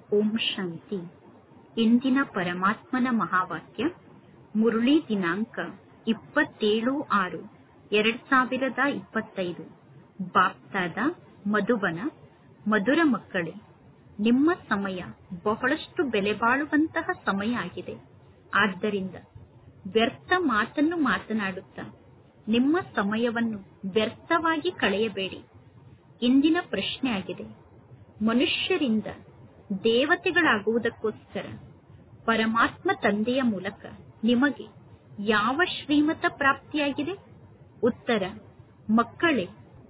ಓಂ ಶಾಂತಿ ಇಂದಿನ ಪರಮಾತ್ಮನ ಮಹಾವಾಕ್ಯ ಮುರುಳಿ ದಿನಾಂಕ ಇಪ್ಪತ್ತೇಳು ಆರು ಎರಡ್ ಸಾವಿರದ ಇಪ್ಪತ್ತೈದು ಬಾಪ್ತಾದ ಮಧುಬನ ಮಧುರ ಮಕ್ಕಳೇ ನಿಮ್ಮ ಸಮಯ ಬಹಳಷ್ಟು ಬೆಲೆಬಾಳುವಂತಹ ಸಮಯ ಆಗಿದೆ ಆದ್ದರಿಂದ ವ್ಯರ್ಥ ಮಾತನ್ನು ಮಾತನಾಡುತ್ತಾ ನಿಮ್ಮ ಸಮಯವನ್ನು ವ್ಯರ್ಥವಾಗಿ ಕಳೆಯಬೇಡಿ ಇಂದಿನ ಪ್ರಶ್ನೆ ಆಗಿದೆ ಮನುಷ್ಯರಿಂದ ದೇವತೆಗಳಾಗುವುದಕ್ಕೋಸ್ಕರ ಪರಮಾತ್ಮ ತಂದೆಯ ಮೂಲಕ ನಿಮಗೆ ಯಾವ ಶ್ರೀಮತ ಪ್ರಾಪ್ತಿಯಾಗಿದೆ ಉತ್ತರ ಮಕ್ಕಳೇ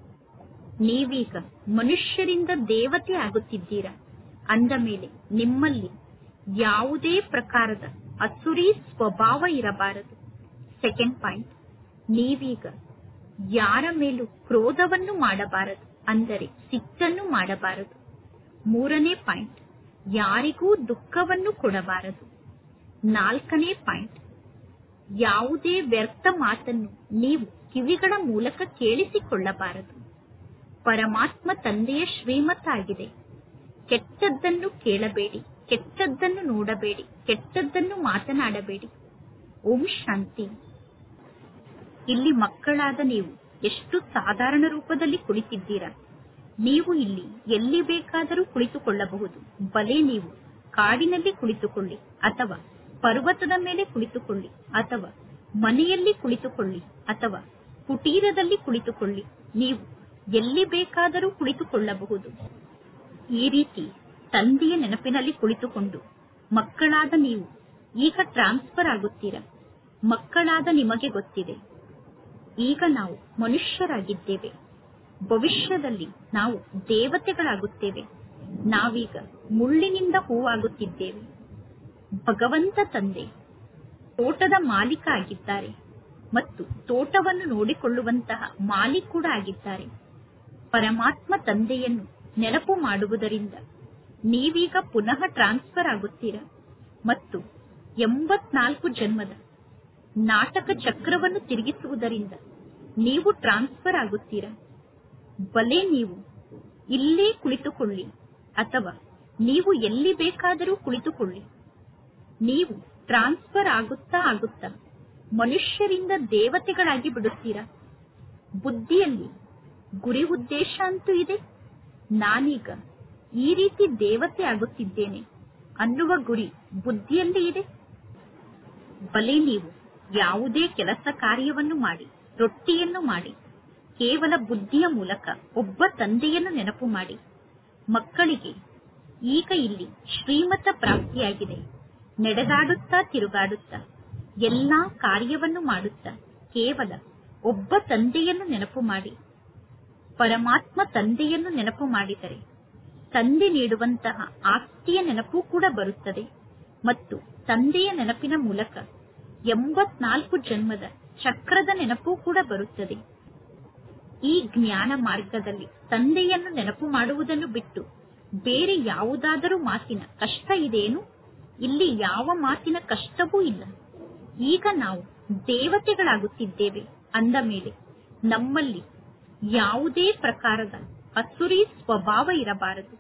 ನೀವೀಗ ಮನುಷ್ಯರಿಂದ ದೇವತೆ ಆಗುತ್ತಿದ್ದೀರಾ ಅಂದ ಮೇಲೆ ನಿಮ್ಮಲ್ಲಿ ಯಾವುದೇ ಪ್ರಕಾರದ ಅಸುರಿ ಸ್ವಭಾವ ಇರಬಾರದು ಸೆಕೆಂಡ್ ಪಾಯಿಂಟ್ ನೀವೀಗ ಯಾರ ಮೇಲೂ ಕ್ರೋಧವನ್ನು ಮಾಡಬಾರದು ಅಂದರೆ ಸಿಟ್ಟನ್ನು ಮಾಡಬಾರದು ಮೂರನೇ ಪಾಯಿಂಟ್ ಯಾರಿಗೂ ದುಃಖವನ್ನು ಕೊಡಬಾರದು ನಾಲ್ಕನೇ ಪಾಯಿಂಟ್ ಯಾವುದೇ ವ್ಯರ್ಥ ಮಾತನ್ನು ನೀವು ಕಿವಿಗಳ ಮೂಲಕ ಕೇಳಿಸಿಕೊಳ್ಳಬಾರದು ಪರಮಾತ್ಮ ತಂದೆಯ ಶ್ರೀಮತ ಆಗಿದೆ ಕೆಟ್ಟದ್ದನ್ನು ಕೇಳಬೇಡಿ ಕೆಟ್ಟದ್ದನ್ನು ನೋಡಬೇಡಿ ಕೆಟ್ಟದ್ದನ್ನು ಮಾತನಾಡಬೇಡಿ ಓಂ ಶಾಂತಿ ಇಲ್ಲಿ ಮಕ್ಕಳಾದ ನೀವು ಎಷ್ಟು ಸಾಧಾರಣ ರೂಪದಲ್ಲಿ ಕುಳಿತಿದ್ದೀರಾ ನೀವು ಇಲ್ಲಿ ಎಲ್ಲಿ ಬೇಕಾದರೂ ಕುಳಿತುಕೊಳ್ಳಬಹುದು ಬಲೆ ನೀವು ಕಾಡಿನಲ್ಲಿ ಕುಳಿತುಕೊಳ್ಳಿ ಅಥವಾ ಪರ್ವತದ ಮೇಲೆ ಕುಳಿತುಕೊಳ್ಳಿ ಅಥವಾ ಮನೆಯಲ್ಲಿ ಕುಳಿತುಕೊಳ್ಳಿ ಅಥವಾ ಕುಟೀರದಲ್ಲಿ ಕುಳಿತುಕೊಳ್ಳಿ ನೀವು ಎಲ್ಲಿ ಬೇಕಾದರೂ ಕುಳಿತುಕೊಳ್ಳಬಹುದು ಈ ರೀತಿ ತಂದೆಯ ನೆನಪಿನಲ್ಲಿ ಕುಳಿತುಕೊಂಡು ಮಕ್ಕಳಾದ ನೀವು ಈಗ ಟ್ರಾನ್ಸ್ಫರ್ ಆಗುತ್ತೀರಾ ಮಕ್ಕಳಾದ ನಿಮಗೆ ಗೊತ್ತಿದೆ ಈಗ ನಾವು ಮನುಷ್ಯರಾಗಿದ್ದೇವೆ ಭವಿಷ್ಯದಲ್ಲಿ ನಾವು ದೇವತೆಗಳಾಗುತ್ತೇವೆ ನಾವೀಗ ಮುಳ್ಳಿನಿಂದ ಹೂವಾಗುತ್ತಿದ್ದೇವೆ ಭಗವಂತ ತಂದೆ ತೋಟದ ಮಾಲೀಕ ಆಗಿದ್ದಾರೆ ಮತ್ತು ತೋಟವನ್ನು ನೋಡಿಕೊಳ್ಳುವಂತಹ ಮಾಲೀಕ ಕೂಡ ಆಗಿದ್ದಾರೆ ಪರಮಾತ್ಮ ತಂದೆಯನ್ನು ನೆನಪು ಮಾಡುವುದರಿಂದ ನೀವೀಗ ಪುನಃ ಟ್ರಾನ್ಸ್ಫರ್ ಆಗುತ್ತೀರಾ ಮತ್ತು ಎಂಬತ್ನಾಲ್ಕು ಜನ್ಮದ ನಾಟಕ ಚಕ್ರವನ್ನು ತಿರುಗಿಸುವುದರಿಂದ ನೀವು ಟ್ರಾನ್ಸ್ಫರ್ ಆಗುತ್ತೀರಾ ಬಲೆ ನೀವು ಇಲ್ಲೇ ಕುಳಿತುಕೊಳ್ಳಿ ಅಥವಾ ನೀವು ಎಲ್ಲಿ ಬೇಕಾದರೂ ಕುಳಿತುಕೊಳ್ಳಿ ನೀವು ಟ್ರಾನ್ಸ್ಫರ್ ಆಗುತ್ತಾ ಆಗುತ್ತಾ ಮನುಷ್ಯರಿಂದ ದೇವತೆಗಳಾಗಿ ಬಿಡುತ್ತೀರಾ ಬುದ್ಧಿಯಲ್ಲಿ ಗುರಿ ಉದ್ದೇಶ ಅಂತೂ ಇದೆ ನಾನೀಗ ಈ ರೀತಿ ದೇವತೆ ಆಗುತ್ತಿದ್ದೇನೆ ಅನ್ನುವ ಗುರಿ ಬುದ್ಧಿಯಲ್ಲಿ ಇದೆ ಬಲೆ ನೀವು ಯಾವುದೇ ಕೆಲಸ ಕಾರ್ಯವನ್ನು ಮಾಡಿ ರೊಟ್ಟಿಯನ್ನು ಮಾಡಿ ಕೇವಲ ಬುದ್ಧಿಯ ಮೂಲಕ ಒಬ್ಬ ತಂದೆಯನ್ನು ನೆನಪು ಮಾಡಿ ಮಕ್ಕಳಿಗೆ ಈಗ ಇಲ್ಲಿ ಶ್ರೀಮತ ಪ್ರಾಪ್ತಿಯಾಗಿದೆ ನಡೆದಾಡುತ್ತಾ ತಿರುಗಾಡುತ್ತಾ ಎಲ್ಲಾ ಕಾರ್ಯವನ್ನು ಮಾಡುತ್ತಾ ಕೇವಲ ಒಬ್ಬ ತಂದೆಯನ್ನು ನೆನಪು ಮಾಡಿ ಪರಮಾತ್ಮ ತಂದೆಯನ್ನು ನೆನಪು ಮಾಡಿದರೆ ತಂದೆ ನೀಡುವಂತಹ ಆಸ್ತಿಯ ನೆನಪು ಕೂಡ ಬರುತ್ತದೆ ಮತ್ತು ತಂದೆಯ ನೆನಪಿನ ಮೂಲಕ ಎಂಬತ್ನಾಲ್ಕು ಜನ್ಮದ ಚಕ್ರದ ನೆನಪು ಕೂಡ ಬರುತ್ತದೆ ಈ ಜ್ಞಾನ ಮಾರ್ಗದಲ್ಲಿ ತಂದೆಯನ್ನು ನೆನಪು ಮಾಡುವುದನ್ನು ಬಿಟ್ಟು ಬೇರೆ ಯಾವುದಾದರೂ ಮಾತಿನ ಕಷ್ಟ ಇದೆಯೇನು ಇಲ್ಲಿ ಯಾವ ಮಾತಿನ ಕಷ್ಟವೂ ಇಲ್ಲ ಈಗ ನಾವು ದೇವತೆಗಳಾಗುತ್ತಿದ್ದೇವೆ ಅಂದ ಮೇಲೆ ನಮ್ಮಲ್ಲಿ ಯಾವುದೇ ಪ್ರಕಾರದ ಅಸುರಿ ಸ್ವಭಾವ ಇರಬಾರದು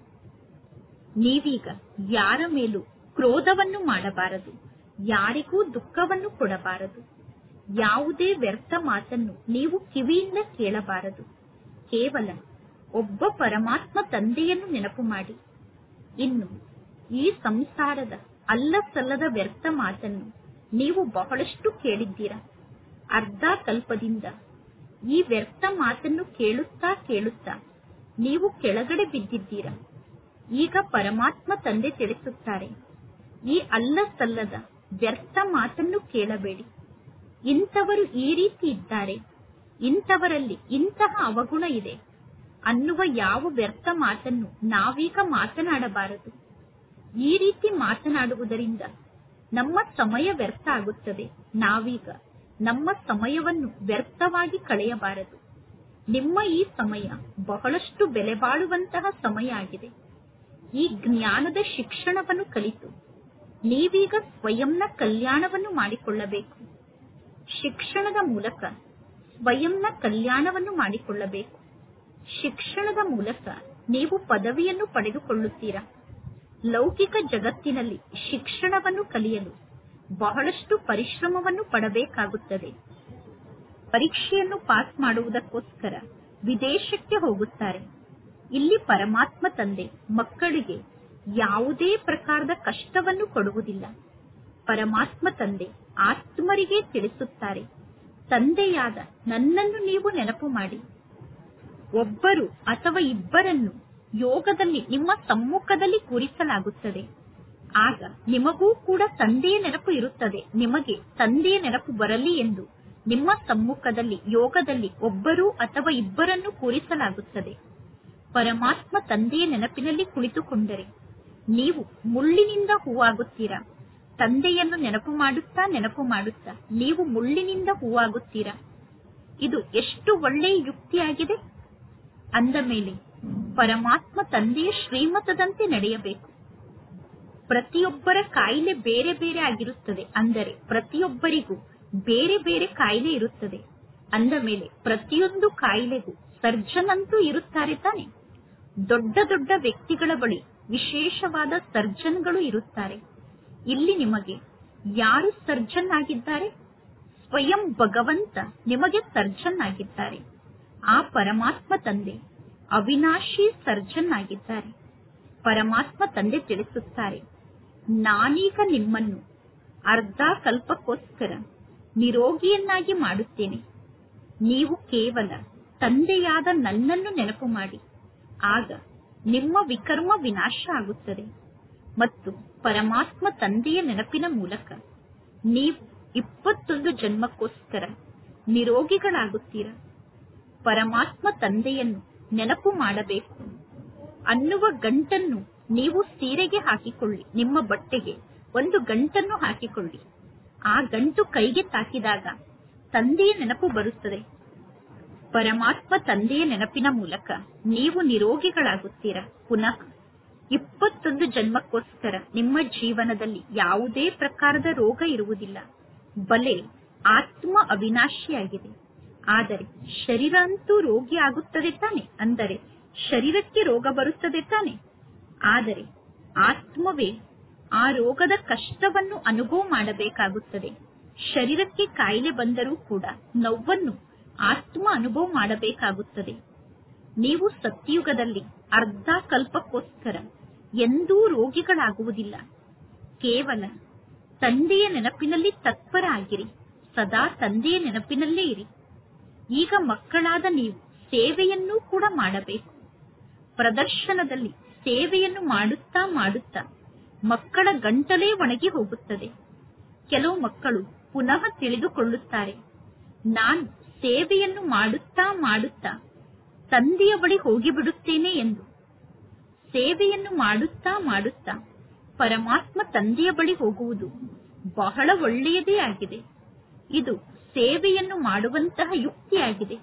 ನೀವೀಗ ಯಾರ ಮೇಲೂ ಕ್ರೋಧವನ್ನು ಮಾಡಬಾರದು ಯಾರಿಗೂ ದುಃಖವನ್ನು ಕೊಡಬಾರದು ಯಾವುದೇ ವ್ಯರ್ಥ ಮಾತನ್ನು ನೀವು ಕಿವಿಯಿಂದ ಕೇಳಬಾರದು ಕೇವಲ ಒಬ್ಬ ಪರಮಾತ್ಮ ತಂದೆಯನ್ನು ನೆನಪು ಮಾಡಿ ಇನ್ನು ಈ ಸಂಸಾರದ ಅಲ್ಲ ಸಲ್ಲದ ವ್ಯರ್ಥ ಮಾತನ್ನು ನೀವು ಬಹಳಷ್ಟು ಕೇಳಿದ್ದೀರಾ ಅರ್ಧ ಕಲ್ಪದಿಂದ ಈ ವ್ಯರ್ಥ ಮಾತನ್ನು ಕೇಳುತ್ತಾ ಕೇಳುತ್ತಾ ನೀವು ಕೆಳಗಡೆ ಬಿದ್ದಿದ್ದೀರಾ ಈಗ ಪರಮಾತ್ಮ ತಂದೆ ತಿಳಿಸುತ್ತಾರೆ ಈ ಅಲ್ಲ ಸಲ್ಲದ ವ್ಯರ್ಥ ಮಾತನ್ನು ಕೇಳಬೇಡಿ ಇಂಥವರು ಈ ರೀತಿ ಇದ್ದಾರೆ ಇಂಥವರಲ್ಲಿ ಇಂತಹ ಅವಗುಣ ಇದೆ ಅನ್ನುವ ಯಾವ ವ್ಯರ್ಥ ಮಾತನ್ನು ನಾವೀಗ ಮಾತನಾಡಬಾರದು ಈ ರೀತಿ ಮಾತನಾಡುವುದರಿಂದ ನಮ್ಮ ಸಮಯ ವ್ಯರ್ಥ ಆಗುತ್ತದೆ ನಾವೀಗ ನಮ್ಮ ಸಮಯವನ್ನು ವ್ಯರ್ಥವಾಗಿ ಕಳೆಯಬಾರದು ನಿಮ್ಮ ಈ ಸಮಯ ಬಹಳಷ್ಟು ಬೆಲೆ ಬಾಳುವಂತಹ ಸಮಯ ಆಗಿದೆ ಈ ಜ್ಞಾನದ ಶಿಕ್ಷಣವನ್ನು ಕಲಿತು ನೀವೀಗ ಸ್ವಯಂನ ಕಲ್ಯಾಣವನ್ನು ಮಾಡಿಕೊಳ್ಳಬೇಕು ಶಿಕ್ಷಣದ ಮೂಲಕ ಸ್ವಯಂನ ಕಲ್ಯಾಣವನ್ನು ಮಾಡಿಕೊಳ್ಳಬೇಕು ಶಿಕ್ಷಣದ ಮೂಲಕ ನೀವು ಪದವಿಯನ್ನು ಪಡೆದುಕೊಳ್ಳುತ್ತೀರಾ ಲೌಕಿಕ ಜಗತ್ತಿನಲ್ಲಿ ಶಿಕ್ಷಣವನ್ನು ಕಲಿಯಲು ಬಹಳಷ್ಟು ಪರಿಶ್ರಮವನ್ನು ಪಡಬೇಕಾಗುತ್ತದೆ ಪರೀಕ್ಷೆಯನ್ನು ಪಾಸ್ ಮಾಡುವುದಕ್ಕೋಸ್ಕರ ವಿದೇಶಕ್ಕೆ ಹೋಗುತ್ತಾರೆ ಇಲ್ಲಿ ಪರಮಾತ್ಮ ತಂದೆ ಮಕ್ಕಳಿಗೆ ಯಾವುದೇ ಪ್ರಕಾರದ ಕಷ್ಟವನ್ನು ಕೊಡುವುದಿಲ್ಲ ಪರಮಾತ್ಮ ತಂದೆ ಆತ್ಮರಿಗೆ ತಿಳಿಸುತ್ತಾರೆ ತಂದೆಯಾದ ನನ್ನನ್ನು ನೀವು ನೆನಪು ಮಾಡಿ ಒಬ್ಬರು ಅಥವಾ ಇಬ್ಬರನ್ನು ಯೋಗದಲ್ಲಿ ನಿಮ್ಮ ಸಮ್ಮುಖದಲ್ಲಿ ಕೂರಿಸಲಾಗುತ್ತದೆ ಆಗ ನಿಮಗೂ ಕೂಡ ತಂದೆಯ ನೆನಪು ಇರುತ್ತದೆ ನಿಮಗೆ ತಂದೆಯ ನೆನಪು ಬರಲಿ ಎಂದು ನಿಮ್ಮ ಸಮ್ಮುಖದಲ್ಲಿ ಯೋಗದಲ್ಲಿ ಒಬ್ಬರು ಅಥವಾ ಇಬ್ಬರನ್ನು ಕೂರಿಸಲಾಗುತ್ತದೆ ಪರಮಾತ್ಮ ತಂದೆಯ ನೆನಪಿನಲ್ಲಿ ಕುಳಿತುಕೊಂಡರೆ ನೀವು ಮುಳ್ಳಿನಿಂದ ಹೂವಾಗುತ್ತೀರಾ ತಂದೆಯನ್ನು ನೆನಪು ಮಾಡುತ್ತಾ ನೆನಪು ಮಾಡುತ್ತಾ ನೀವು ಮುಳ್ಳಿನಿಂದ ಹೂವಾಗುತ್ತೀರಾ ಇದು ಎಷ್ಟು ಒಳ್ಳೆಯ ಯುಕ್ತಿಯಾಗಿದೆ ಅಂದ ಮೇಲೆ ಪರಮಾತ್ಮ ತಂದೆಯ ಶ್ರೀಮತದಂತೆ ನಡೆಯಬೇಕು ಪ್ರತಿಯೊಬ್ಬರ ಕಾಯಿಲೆ ಬೇರೆ ಬೇರೆ ಆಗಿರುತ್ತದೆ ಅಂದರೆ ಪ್ರತಿಯೊಬ್ಬರಿಗೂ ಬೇರೆ ಬೇರೆ ಕಾಯಿಲೆ ಇರುತ್ತದೆ ಅಂದ ಮೇಲೆ ಪ್ರತಿಯೊಂದು ಕಾಯಿಲೆಗೂ ಸರ್ಜನ್ ಅಂತೂ ಇರುತ್ತಾರೆ ತಾನೆ ದೊಡ್ಡ ದೊಡ್ಡ ವ್ಯಕ್ತಿಗಳ ಬಳಿ ವಿಶೇಷವಾದ ಸರ್ಜನ್ಗಳು ಇರುತ್ತಾರೆ ಇಲ್ಲಿ ನಿಮಗೆ ಯಾರು ಸರ್ಜನ್ ಆಗಿದ್ದಾರೆ ಸ್ವಯಂ ಭಗವಂತ ನಿಮಗೆ ಸರ್ಜನ್ ಆಗಿದ್ದಾರೆ ಆ ಪರಮಾತ್ಮ ತಂದೆ ಅವಿನಾಶಿ ಸರ್ಜನ್ ಆಗಿದ್ದಾರೆ ಪರಮಾತ್ಮ ತಂದೆ ತಿಳಿಸುತ್ತಾರೆ ನಾನೀಗ ನಿಮ್ಮನ್ನು ಅರ್ಧ ಕಲ್ಪಕ್ಕೋಸ್ಕರ ನಿರೋಗಿಯನ್ನಾಗಿ ಮಾಡುತ್ತೇನೆ ನೀವು ಕೇವಲ ತಂದೆಯಾದ ನನ್ನನ್ನು ನೆನಪು ಮಾಡಿ ಆಗ ನಿಮ್ಮ ವಿಕರ್ಮ ವಿನಾಶ ಆಗುತ್ತದೆ ಮತ್ತು ಪರಮಾತ್ಮ ತಂದೆಯ ನೆನಪಿನ ಮೂಲಕ ನೀವು ಇಪ್ಪತ್ತೊಂದು ಜನ್ಮಕ್ಕೋಸ್ಕರ ನಿರೋಗಿಗಳಾಗುತ್ತೀರಾ ಪರಮಾತ್ಮ ತಂದೆಯನ್ನು ನೆನಪು ಮಾಡಬೇಕು ಅನ್ನುವ ಗಂಟನ್ನು ನೀವು ಸೀರೆಗೆ ಹಾಕಿಕೊಳ್ಳಿ ನಿಮ್ಮ ಬಟ್ಟೆಗೆ ಒಂದು ಗಂಟನ್ನು ಹಾಕಿಕೊಳ್ಳಿ ಆ ಗಂಟು ಕೈಗೆ ತಾಕಿದಾಗ ತಂದೆಯ ನೆನಪು ಬರುತ್ತದೆ ಪರಮಾತ್ಮ ತಂದೆಯ ನೆನಪಿನ ಮೂಲಕ ನೀವು ನಿರೋಗಿಗಳಾಗುತ್ತೀರಾ ಪುನಃ ಇಪ್ಪತ್ತೊಂದು ಜನ್ಮಕ್ಕೋಸ್ಕರ ನಿಮ್ಮ ಜೀವನದಲ್ಲಿ ಯಾವುದೇ ಪ್ರಕಾರದ ರೋಗ ಇರುವುದಿಲ್ಲ ಬಲೆ ಆತ್ಮ ಅವಿನಾಶಿಯಾಗಿದೆ ಆದರೆ ಶರೀರ ಅಂತೂ ರೋಗಿ ಆಗುತ್ತದೆ ತಾನೆ ಅಂದರೆ ಶರೀರಕ್ಕೆ ರೋಗ ಬರುತ್ತದೆ ತಾನೆ ಆದರೆ ಆತ್ಮವೇ ಆ ರೋಗದ ಕಷ್ಟವನ್ನು ಅನುಭವ ಮಾಡಬೇಕಾಗುತ್ತದೆ ಶರೀರಕ್ಕೆ ಕಾಯಿಲೆ ಬಂದರೂ ಕೂಡ ನೋವನ್ನು ಆತ್ಮ ಅನುಭವ ಮಾಡಬೇಕಾಗುತ್ತದೆ ನೀವು ಸತ್ಯುಗದಲ್ಲಿ ಅರ್ಧ ಕಲ್ಪಕ್ಕೋಸ್ಕರ ಎಂದೂ ರೋಗಿಗಳಾಗುವುದಿಲ್ಲ ಕೇವಲ ತಂದೆಯ ನೆನಪಿನಲ್ಲಿ ತತ್ಪರ ಆಗಿರಿ ಸದಾ ತಂದೆಯ ನೆನಪಿನಲ್ಲೇ ಇರಿ ಈಗ ಮಕ್ಕಳಾದ ನೀವು ಸೇವೆಯನ್ನೂ ಕೂಡ ಮಾಡಬೇಕು ಪ್ರದರ್ಶನದಲ್ಲಿ ಸೇವೆಯನ್ನು ಮಾಡುತ್ತಾ ಮಾಡುತ್ತಾ ಮಕ್ಕಳ ಗಂಟಲೇ ಒಣಗಿ ಹೋಗುತ್ತದೆ ಕೆಲವು ಮಕ್ಕಳು ಪುನಃ ತಿಳಿದುಕೊಳ್ಳುತ್ತಾರೆ ನಾನು ಸೇವೆಯನ್ನು ಮಾಡುತ್ತಾ ಮಾಡುತ್ತಾ ತಂದೆಯ ಬಳಿ ಹೋಗಿಬಿಡುತ್ತೇನೆ ಎಂದು ಸೇವೆಯನ್ನು ಮಾಡುತ್ತಾ ಮಾಡುತ್ತಾ ಪರಮಾತ್ಮ ತಂದೆಯ ಬಳಿ ಹೋಗುವುದು ಬಹಳ ಒಳ್ಳೆಯದೇ ಆಗಿದೆ ಇದು ಸೇವೆಯನ್ನು ಮಾಡುವಂತಹ ಯುಕ್ತಿಯಾಗಿದೆ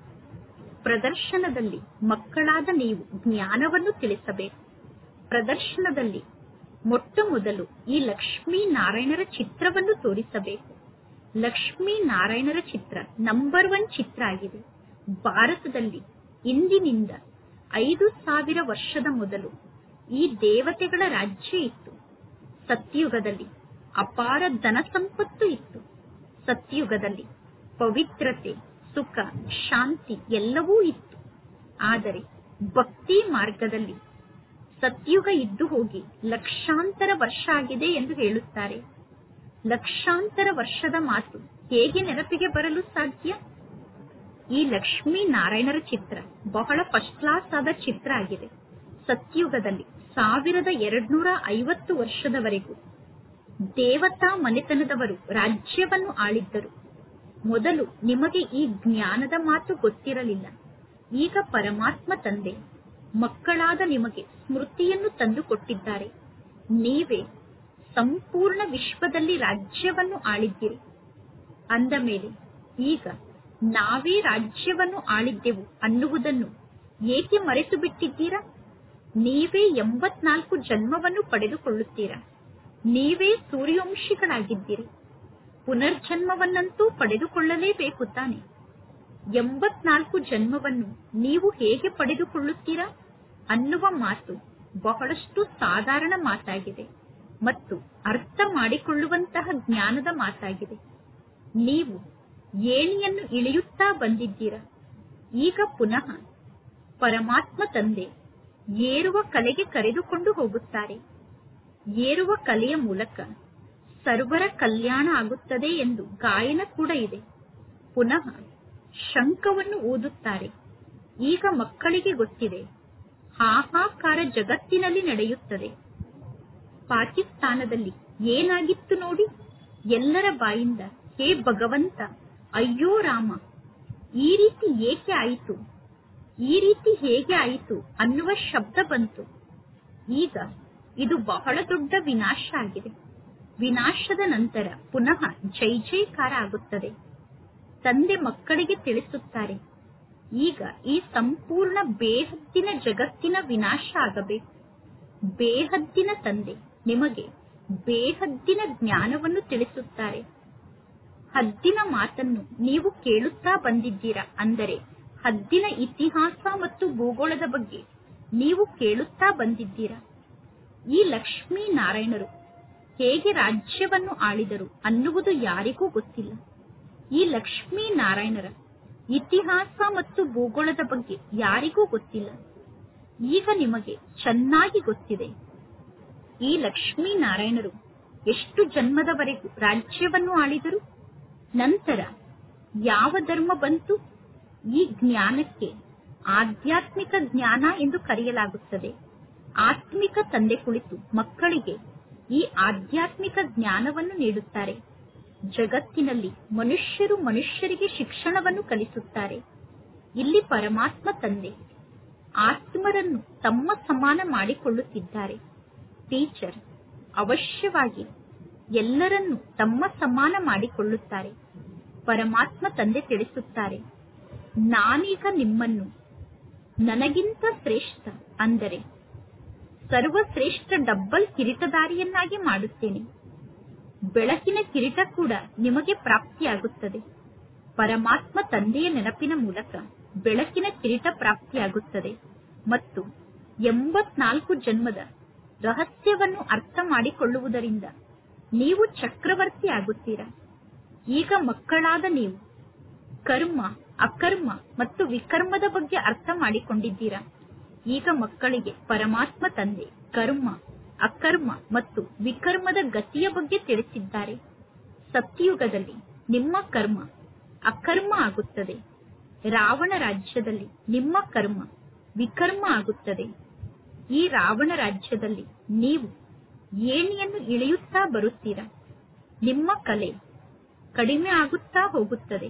ಪ್ರದರ್ಶನದಲ್ಲಿ ಮಕ್ಕಳಾದ ನೀವು ಜ್ಞಾನವನ್ನು ತಿಳಿಸಬೇಕು ಪ್ರದರ್ಶನದಲ್ಲಿ ಮೊಟ್ಟ ಮೊದಲು ಈ ಲಕ್ಷ್ಮೀ ನಾರಾಯಣರ ಚಿತ್ರವನ್ನು ತೋರಿಸಬೇಕು ಲಕ್ಷ್ಮೀ ನಾರಾಯಣರ ಚಿತ್ರ ನಂಬರ್ ಒನ್ ಚಿತ್ರ ಆಗಿದೆ ಭಾರತದಲ್ಲಿ ಇಂದಿನಿಂದ ಐದು ಸಾವಿರ ವರ್ಷದ ಮೊದಲು ಈ ದೇವತೆಗಳ ರಾಜ್ಯ ಇತ್ತು ಸತ್ಯುಗದಲ್ಲಿ ಅಪಾರ ಧನ ಸಂಪತ್ತು ಇತ್ತು ಸತ್ಯುಗದಲ್ಲಿ ಪವಿತ್ರತೆ ಸುಖ ಶಾಂತಿ ಎಲ್ಲವೂ ಇತ್ತು ಆದರೆ ಭಕ್ತಿ ಮಾರ್ಗದಲ್ಲಿ ಸತ್ಯುಗ ಇದ್ದು ಹೋಗಿ ಲಕ್ಷಾಂತರ ವರ್ಷ ಆಗಿದೆ ಎಂದು ಹೇಳುತ್ತಾರೆ ಲಕ್ಷಾಂತರ ವರ್ಷದ ಮಾತು ಹೇಗೆ ನೆನಪಿಗೆ ಬರಲು ಸಾಧ್ಯ ಈ ಲಕ್ಷ್ಮೀ ನಾರಾಯಣರ ಚಿತ್ರ ಬಹಳ ಫಸ್ಟ್ ಕ್ಲಾಸ್ ಆದ ಚಿತ್ರ ಆಗಿದೆ ಸತ್ಯುಗದಲ್ಲಿ ಸಾವಿರದ ಎರಡ್ನೂರ ಐವತ್ತು ವರ್ಷದವರೆಗೂ ದೇವತಾ ಮನೆತನದವರು ರಾಜ್ಯವನ್ನು ಆಳಿದ್ದರು ಮೊದಲು ನಿಮಗೆ ಈ ಜ್ಞಾನದ ಮಾತು ಗೊತ್ತಿರಲಿಲ್ಲ ಈಗ ಪರಮಾತ್ಮ ತಂದೆ ಮಕ್ಕಳಾದ ನಿಮಗೆ ಸ್ಮೃತಿಯನ್ನು ತಂದುಕೊಟ್ಟಿದ್ದಾರೆ ನೀವೇ ಸಂಪೂರ್ಣ ವಿಶ್ವದಲ್ಲಿ ರಾಜ್ಯವನ್ನು ಆಳಿದ್ದೀರಿ ಅಂದ ಮೇಲೆ ಈಗ ನಾವೇ ರಾಜ್ಯವನ್ನು ಆಳಿದ್ದೆವು ಅನ್ನುವುದನ್ನು ಏಕೆ ಮರೆತು ಬಿಟ್ಟಿದ್ದೀರಾ ನೀವೇ ಎಂಬತ್ನಾಲ್ಕು ಜನ್ಮವನ್ನು ಪಡೆದುಕೊಳ್ಳುತ್ತೀರಾ ನೀವೇ ಸೂರ್ಯವಂಶಿಗಳಾಗಿದ್ದೀರಿ ಪುನರ್ಜನ್ಮವನ್ನಂತೂ ಪಡೆದುಕೊಳ್ಳಲೇಬೇಕು ತಾನೆ ಎಂಬತ್ನಾಲ್ಕು ಜನ್ಮವನ್ನು ನೀವು ಹೇಗೆ ಪಡೆದುಕೊಳ್ಳುತ್ತೀರಾ ಅನ್ನುವ ಮಾತು ಬಹಳಷ್ಟು ಸಾಧಾರಣ ಮಾತಾಗಿದೆ ಮತ್ತು ಅರ್ಥ ಮಾಡಿಕೊಳ್ಳುವಂತಹ ಜ್ಞಾನದ ಮಾತಾಗಿದೆ ನೀವು ಏಣಿಯನ್ನು ಇಳಿಯುತ್ತಾ ಬಂದಿದ್ದೀರಾ ಈಗ ಪುನಃ ಪರಮಾತ್ಮ ತಂದೆ ಏರುವ ಕಲೆಗೆ ಕರೆದುಕೊಂಡು ಹೋಗುತ್ತಾರೆ ಏರುವ ಕಲೆಯ ಮೂಲಕ ಸರ್ವರ ಕಲ್ಯಾಣ ಆಗುತ್ತದೆ ಎಂದು ಗಾಯನ ಕೂಡ ಇದೆ ಪುನಃ ಶಂಖವನ್ನು ಊದುತ್ತಾರೆ ಈಗ ಮಕ್ಕಳಿಗೆ ಗೊತ್ತಿದೆ ಹಾಹಾಕಾರ ಜಗತ್ತಿನಲ್ಲಿ ನಡೆಯುತ್ತದೆ ಪಾಕಿಸ್ತಾನದಲ್ಲಿ ಏನಾಗಿತ್ತು ನೋಡಿ ಎಲ್ಲರ ಬಾಯಿಂದ ಹೇ ಭಗವಂತ ಅಯ್ಯೋ ರಾಮ ಈ ರೀತಿ ಏಕೆ ಆಯಿತು ಈ ರೀತಿ ಹೇಗೆ ಆಯಿತು ಅನ್ನುವ ಶಬ್ದ ಬಂತು ಈಗ ಇದು ಬಹಳ ದೊಡ್ಡ ವಿನಾಶ ಆಗಿದೆ ವಿನಾಶದ ನಂತರ ಪುನಃ ಜೈ ಜೈಕಾರ ಆಗುತ್ತದೆ ತಂದೆ ಮಕ್ಕಳಿಗೆ ತಿಳಿಸುತ್ತಾರೆ ಈಗ ಈ ಸಂಪೂರ್ಣ ಬೇಹದ್ದಿನ ಜಗತ್ತಿನ ವಿನಾಶ ಆಗಬೇಕು ಬೇಹದ್ದಿನ ತಂದೆ ನಿಮಗೆ ಬೇಹದ್ದಿನ ಜ್ಞಾನವನ್ನು ತಿಳಿಸುತ್ತಾರೆ ಹದ್ದಿನ ಮಾತನ್ನು ನೀವು ಕೇಳುತ್ತಾ ಬಂದಿದ್ದೀರಾ ಅಂದರೆ ಹದ್ದಿನ ಇತಿಹಾಸ ಮತ್ತು ಭೂಗೋಳದ ಬಗ್ಗೆ ನೀವು ಕೇಳುತ್ತಾ ಬಂದಿದ್ದೀರಾ ಈ ಲಕ್ಷ್ಮೀ ನಾರಾಯಣರು ಹೇಗೆ ರಾಜ್ಯವನ್ನು ಆಳಿದರು ಅನ್ನುವುದು ಯಾರಿಗೂ ಗೊತ್ತಿಲ್ಲ ಈ ಲಕ್ಷ್ಮೀ ನಾರಾಯಣರ ಇತಿಹಾಸ ಮತ್ತು ಭೂಗೋಳದ ಬಗ್ಗೆ ಯಾರಿಗೂ ಗೊತ್ತಿಲ್ಲ ಈಗ ನಿಮಗೆ ಚೆನ್ನಾಗಿ ಗೊತ್ತಿದೆ ಈ ಲಕ್ಷ್ಮೀ ನಾರಾಯಣರು ಎಷ್ಟು ಜನ್ಮದವರೆಗೂ ರಾಜ್ಯವನ್ನು ಆಳಿದರು ನಂತರ ಯಾವ ಧರ್ಮ ಬಂತು ಈ ಜ್ಞಾನಕ್ಕೆ ಆಧ್ಯಾತ್ಮಿಕ ಜ್ಞಾನ ಎಂದು ಕರೆಯಲಾಗುತ್ತದೆ ಆತ್ಮಿಕ ತಂದೆ ಕುಳಿತು ಮಕ್ಕಳಿಗೆ ಈ ಆಧ್ಯಾತ್ಮಿಕ ಜ್ಞಾನವನ್ನು ನೀಡುತ್ತಾರೆ ಜಗತ್ತಿನಲ್ಲಿ ಮನುಷ್ಯರು ಮನುಷ್ಯರಿಗೆ ಶಿಕ್ಷಣವನ್ನು ಕಲಿಸುತ್ತಾರೆ ಇಲ್ಲಿ ಪರಮಾತ್ಮ ತಂದೆ ಆತ್ಮರನ್ನು ತಮ್ಮ ಸಮಾನ ಮಾಡಿಕೊಳ್ಳುತ್ತಿದ್ದಾರೆ ಟೀಚರ್ ಅವಶ್ಯವಾಗಿ ಎಲ್ಲರನ್ನು ತಮ್ಮ ಸಮಾನ ಮಾಡಿಕೊಳ್ಳುತ್ತಾರೆ ಪರಮಾತ್ಮ ತಂದೆ ತಿಳಿಸುತ್ತಾರೆ ನಾನೀಗ ನಿಮ್ಮನ್ನು ನನಗಿಂತ ಶ್ರೇಷ್ಠ ಅಂದರೆ ಸರ್ವಶ್ರೇಷ್ಠ ಡಬ್ಬಲ್ ಕಿರೀಟದಾರಿಯನ್ನಾಗಿ ಮಾಡುತ್ತೇನೆ ಬೆಳಕಿನ ಕಿರೀಟ ಕೂಡ ನಿಮಗೆ ಪ್ರಾಪ್ತಿಯಾಗುತ್ತದೆ ಪರಮಾತ್ಮ ತಂದೆಯ ನೆನಪಿನ ಮೂಲಕ ಬೆಳಕಿನ ಕಿರೀಟ ಪ್ರಾಪ್ತಿಯಾಗುತ್ತದೆ ಮತ್ತು ಎಂಬತ್ನಾಲ್ಕು ಜನ್ಮದ ರಹಸ್ಯವನ್ನು ಅರ್ಥ ಮಾಡಿಕೊಳ್ಳುವುದರಿಂದ ನೀವು ಚಕ್ರವರ್ತಿ ಆಗುತ್ತೀರಾ ಈಗ ಮಕ್ಕಳಾದ ನೀವು ಕರ್ಮ ಅಕರ್ಮ ಮತ್ತು ವಿಕರ್ಮದ ಬಗ್ಗೆ ಅರ್ಥ ಮಾಡಿಕೊಂಡಿದ್ದೀರಾ ಈಗ ಮಕ್ಕಳಿಗೆ ಪರಮಾತ್ಮ ತಂದೆ ಕರ್ಮ ಅಕರ್ಮ ಮತ್ತು ವಿಕರ್ಮದ ಗತಿಯ ಬಗ್ಗೆ ತಿಳಿಸಿದ್ದಾರೆ ಸತ್ಯಯುಗದಲ್ಲಿ ನಿಮ್ಮ ಕರ್ಮ ಅಕರ್ಮ ಆಗುತ್ತದೆ ರಾವಣ ರಾಜ್ಯದಲ್ಲಿ ನಿಮ್ಮ ಕರ್ಮ ವಿಕರ್ಮ ಆಗುತ್ತದೆ ಈ ರಾವಣ ರಾಜ್ಯದಲ್ಲಿ ನೀವು ಏಣಿಯನ್ನು ಇಳಿಯುತ್ತಾ ಬರುತ್ತೀರಾ ನಿಮ್ಮ ಕಲೆ ಕಡಿಮೆ ಆಗುತ್ತಾ ಹೋಗುತ್ತದೆ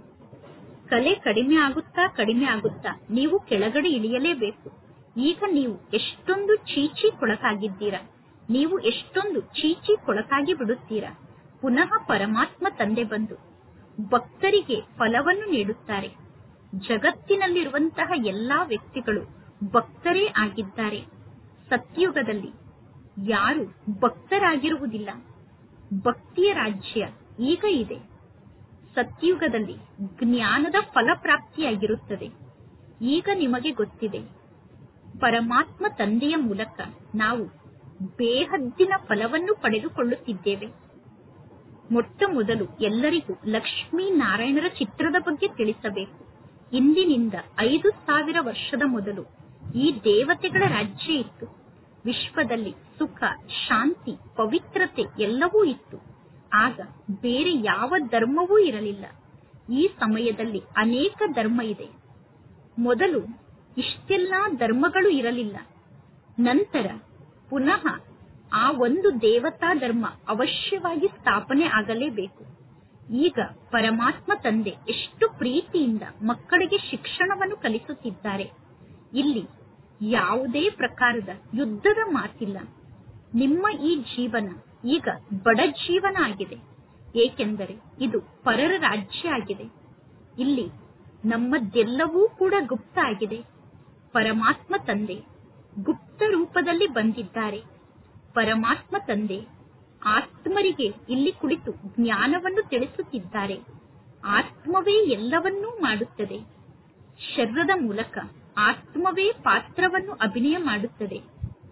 ಕಲೆ ಕಡಿಮೆ ಆಗುತ್ತಾ ಕಡಿಮೆ ಆಗುತ್ತಾ ನೀವು ಕೆಳಗಡೆ ಇಳಿಯಲೇಬೇಕು ಈಗ ನೀವು ಎಷ್ಟೊಂದು ಚೀಚಿ ಕೊಳಕಾಗಿದ್ದೀರಾ ನೀವು ಎಷ್ಟೊಂದು ಚೀಚಿ ಕೊಳಕಾಗಿ ಬಿಡುತ್ತೀರಾ ಪುನಃ ಪರಮಾತ್ಮ ತಂದೆ ಬಂದು ಭಕ್ತರಿಗೆ ಫಲವನ್ನು ನೀಡುತ್ತಾರೆ ಜಗತ್ತಿನಲ್ಲಿರುವಂತಹ ಎಲ್ಲಾ ವ್ಯಕ್ತಿಗಳು ಭಕ್ತರೇ ಆಗಿದ್ದಾರೆ ಸತ್ಯುಗದಲ್ಲಿ ಯಾರು ಭಕ್ತರಾಗಿರುವುದಿಲ್ಲ ಭಕ್ತಿಯ ರಾಜ್ಯ ಈಗ ಇದೆ ಸತ್ಯುಗದಲ್ಲಿ ಜ್ಞಾನದ ಫಲಪ್ರಾಪ್ತಿಯಾಗಿರುತ್ತದೆ ಈಗ ನಿಮಗೆ ಗೊತ್ತಿದೆ ಪರಮಾತ್ಮ ತಂದೆಯ ಮೂಲಕ ನಾವು ಬೇಹದ್ದಿನ ಫಲವನ್ನು ಪಡೆದುಕೊಳ್ಳುತ್ತಿದ್ದೇವೆ ಮೊಟ್ಟ ಮೊದಲು ಎಲ್ಲರಿಗೂ ಲಕ್ಷ್ಮೀ ನಾರಾಯಣರ ಚಿತ್ರದ ಬಗ್ಗೆ ತಿಳಿಸಬೇಕು ಇಂದಿನಿಂದ ಐದು ಸಾವಿರ ವರ್ಷದ ಮೊದಲು ಈ ದೇವತೆಗಳ ರಾಜ್ಯ ಇತ್ತು ವಿಶ್ವದಲ್ಲಿ ಸುಖ ಶಾಂತಿ ಪವಿತ್ರತೆ ಎಲ್ಲವೂ ಇತ್ತು ಆಗ ಬೇರೆ ಯಾವ ಧರ್ಮವೂ ಇರಲಿಲ್ಲ ಈ ಸಮಯದಲ್ಲಿ ಅನೇಕ ಧರ್ಮ ಇದೆ ಮೊದಲು ಇಷ್ಟೆಲ್ಲಾ ಧರ್ಮಗಳು ಇರಲಿಲ್ಲ ನಂತರ ಪುನಃ ಆ ಒಂದು ದೇವತಾ ಧರ್ಮ ಅವಶ್ಯವಾಗಿ ಸ್ಥಾಪನೆ ಆಗಲೇಬೇಕು ಈಗ ಪರಮಾತ್ಮ ತಂದೆ ಎಷ್ಟು ಪ್ರೀತಿಯಿಂದ ಮಕ್ಕಳಿಗೆ ಶಿಕ್ಷಣವನ್ನು ಕಲಿಸುತ್ತಿದ್ದಾರೆ ಇಲ್ಲಿ ಯಾವುದೇ ಪ್ರಕಾರದ ಯುದ್ಧದ ಮಾತಿಲ್ಲ ನಿಮ್ಮ ಈ ಜೀವನ ಈಗ ಬಡ ಜೀವನ ಆಗಿದೆ ಏಕೆಂದರೆ ಇದು ಪರರ ರಾಜ್ಯ ಆಗಿದೆ ಇಲ್ಲಿ ನಮ್ಮದೆಲ್ಲವೂ ಕೂಡ ಗುಪ್ತ ಆಗಿದೆ ಪರಮಾತ್ಮ ತಂದೆ ಗುಪ್ತ ರೂಪದಲ್ಲಿ ಬಂದಿದ್ದಾರೆ ಪರಮಾತ್ಮ ತಂದೆ ಆತ್ಮರಿಗೆ ಇಲ್ಲಿ ಕುಳಿತು ಜ್ಞಾನವನ್ನು ತಿಳಿಸುತ್ತಿದ್ದಾರೆ ಆತ್ಮವೇ ಎಲ್ಲವನ್ನೂ ಮಾಡುತ್ತದೆ ಶರೀರದ ಮೂಲಕ ಆತ್ಮವೇ ಪಾತ್ರವನ್ನು ಅಭಿನಯ ಮಾಡುತ್ತದೆ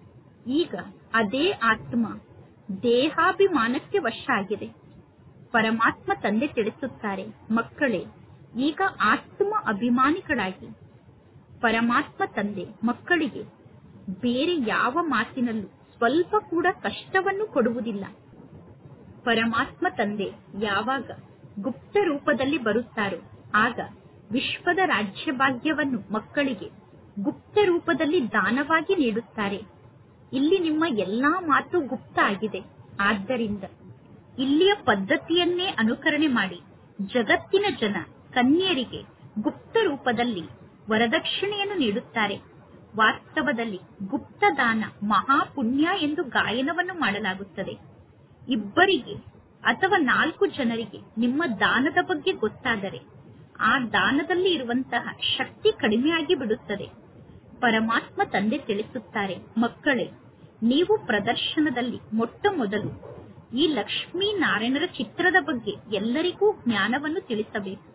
ಈಗ ಅದೇ ಆತ್ಮ ದೇಹಾಭಿಮಾನಕ್ಕೆ ವಶ ಆಗಿದೆ ಪರಮಾತ್ಮ ತಂದೆ ತಿಳಿಸುತ್ತಾರೆ ಮಕ್ಕಳೇ ಈಗ ಆತ್ಮ ಅಭಿಮಾನಿಗಳಾಗಿ ಪರಮಾತ್ಮ ತಂದೆ ಮಕ್ಕಳಿಗೆ ಬೇರೆ ಯಾವ ಮಾತಿನಲ್ಲೂ ಸ್ವಲ್ಪ ಕೂಡ ಕಷ್ಟವನ್ನು ಕೊಡುವುದಿಲ್ಲ ಪರಮಾತ್ಮ ತಂದೆ ಯಾವಾಗ ಗುಪ್ತ ರೂಪದಲ್ಲಿ ಬರುತ್ತಾರೋ ಆಗ ವಿಶ್ವದ ರಾಜ್ಯಭಾಗ್ಯವನ್ನು ಮಕ್ಕಳಿಗೆ ಗುಪ್ತ ರೂಪದಲ್ಲಿ ದಾನವಾಗಿ ನೀಡುತ್ತಾರೆ ಇಲ್ಲಿ ನಿಮ್ಮ ಎಲ್ಲಾ ಮಾತು ಗುಪ್ತ ಆಗಿದೆ ಆದ್ದರಿಂದ ಇಲ್ಲಿಯ ಪದ್ಧತಿಯನ್ನೇ ಅನುಕರಣೆ ಮಾಡಿ ಜಗತ್ತಿನ ಜನ ಕನ್ಯರಿಗೆ ಗುಪ್ತ ರೂಪದಲ್ಲಿ ವರದಕ್ಷಿಣೆಯನ್ನು ನೀಡುತ್ತಾರೆ ವಾಸ್ತವದಲ್ಲಿ ಗುಪ್ತ ದಾನ ಮಹಾಪುಣ್ಯ ಎಂದು ಗಾಯನವನ್ನು ಮಾಡಲಾಗುತ್ತದೆ ಇಬ್ಬರಿಗೆ ಅಥವಾ ನಾಲ್ಕು ಜನರಿಗೆ ನಿಮ್ಮ ದಾನದ ಬಗ್ಗೆ ಗೊತ್ತಾದರೆ ಆ ದಾನದಲ್ಲಿ ಇರುವಂತಹ ಶಕ್ತಿ ಕಡಿಮೆಯಾಗಿ ಬಿಡುತ್ತದೆ ಪರಮಾತ್ಮ ತಂದೆ ತಿಳಿಸುತ್ತಾರೆ ಮಕ್ಕಳೇ ನೀವು ಪ್ರದರ್ಶನದಲ್ಲಿ ಮೊಟ್ಟ ಮೊದಲು ಈ ಲಕ್ಷ್ಮೀ ನಾರಾಯಣರ ಚಿತ್ರದ ಬಗ್ಗೆ ಎಲ್ಲರಿಗೂ ಜ್ಞಾನವನ್ನು ತಿಳಿಸಬೇಕು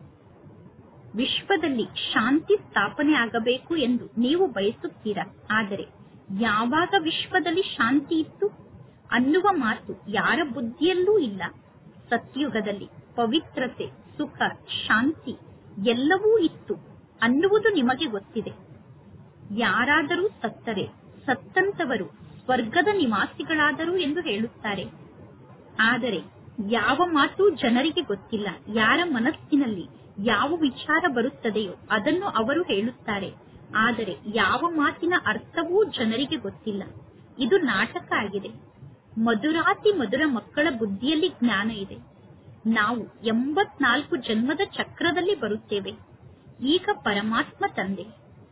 ವಿಶ್ವದಲ್ಲಿ ಶಾಂತಿ ಸ್ಥಾಪನೆ ಆಗಬೇಕು ಎಂದು ನೀವು ಬಯಸುತ್ತೀರಾ ಆದರೆ ಯಾವಾಗ ವಿಶ್ವದಲ್ಲಿ ಶಾಂತಿ ಇತ್ತು ಅನ್ನುವ ಮಾತು ಯಾರ ಬುದ್ಧಿಯಲ್ಲೂ ಇಲ್ಲ ಸತ್ಯುಗದಲ್ಲಿ ಪವಿತ್ರತೆ ಸುಖ ಶಾಂತಿ ಎಲ್ಲವೂ ಇತ್ತು ಅನ್ನುವುದು ನಿಮಗೆ ಗೊತ್ತಿದೆ ಯಾರಾದರೂ ಸತ್ತರೆ ಸತ್ತಂತವರು ಸ್ವರ್ಗದ ನಿವಾಸಿಗಳಾದರು ಎಂದು ಹೇಳುತ್ತಾರೆ ಆದರೆ ಯಾವ ಮಾತು ಜನರಿಗೆ ಗೊತ್ತಿಲ್ಲ ಯಾರ ಮನಸ್ಸಿನಲ್ಲಿ ಯಾವ ವಿಚಾರ ಬರುತ್ತದೆಯೋ ಅದನ್ನು ಅವರು ಹೇಳುತ್ತಾರೆ ಆದರೆ ಯಾವ ಮಾತಿನ ಅರ್ಥವೂ ಜನರಿಗೆ ಗೊತ್ತಿಲ್ಲ ಇದು ನಾಟಕ ಆಗಿದೆ ಮಧುರಾತಿ ಮಧುರ ಮಕ್ಕಳ ಬುದ್ಧಿಯಲ್ಲಿ ಜ್ಞಾನ ಇದೆ ನಾವು ಎಂಬತ್ನಾಲ್ಕು ಜನ್ಮದ ಚಕ್ರದಲ್ಲಿ ಬರುತ್ತೇವೆ ಈಗ ಪರಮಾತ್ಮ ತಂದೆ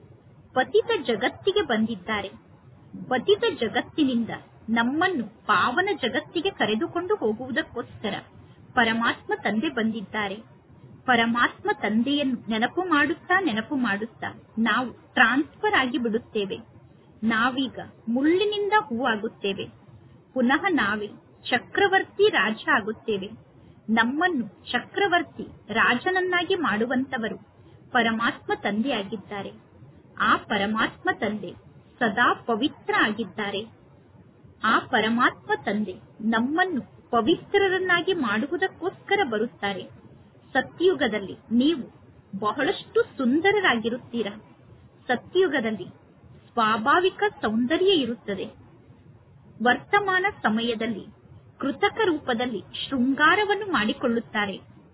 ಪತಿತ ಜಗತ್ತಿಗೆ ಬಂದಿದ್ದಾರೆ ಪತಿತ ಜಗತ್ತಿನಿಂದ ನಮ್ಮನ್ನು ಪಾವನ ಜಗತ್ತಿಗೆ ಕರೆದುಕೊಂಡು ಹೋಗುವುದಕ್ಕೋಸ್ಕರ ಪರಮಾತ್ಮ ತಂದೆ ಬಂದಿದ್ದಾರೆ ಪರಮಾತ್ಮ ತಂದೆಯನ್ನು ನೆನಪು ಮಾಡುತ್ತಾ ನೆನಪು ಮಾಡುತ್ತಾ ನಾವು ಟ್ರಾನ್ಸ್ಫರ್ ಆಗಿ ಬಿಡುತ್ತೇವೆ ನಾವೀಗ ಮುಳ್ಳಿನಿಂದ ಹೂವಾಗುತ್ತೇವೆ ಪುನಃ ನಾವೇ ಚಕ್ರವರ್ತಿ ರಾಜ ಆಗುತ್ತೇವೆ ನಮ್ಮನ್ನು ಚಕ್ರವರ್ತಿ ರಾಜನನ್ನಾಗಿ ಮಾಡುವಂತವರು ಪರಮಾತ್ಮ ತಂದೆಯಾಗಿದ್ದಾರೆ ಆ ಪರಮಾತ್ಮ ತಂದೆ ಸದಾ ಪವಿತ್ರ ಆಗಿದ್ದಾರೆ ಆ ಪರಮಾತ್ಮ ತಂದೆ ನಮ್ಮನ್ನು ಪವಿತ್ರರನ್ನಾಗಿ ಮಾಡುವುದಕ್ಕೋಸ್ಕರ ಬರುತ್ತಾರೆ ಸತ್ಯುಗದಲ್ಲಿ ನೀವು ಬಹಳಷ್ಟು ಸುಂದರರಾಗಿರುತ್ತೀರಾ ಸತ್ಯುಗದಲ್ಲಿ ಸ್ವಾಭಾವಿಕ ಸೌಂದರ್ಯ ಇರುತ್ತದೆ ವರ್ತಮಾನ ಸಮಯದಲ್ಲಿ ಕೃತಕ ರೂಪದಲ್ಲಿ ಶೃಂಗಾರವನ್ನು ಮಾಡಿಕೊಳ್ಳುತ್ತಾರೆ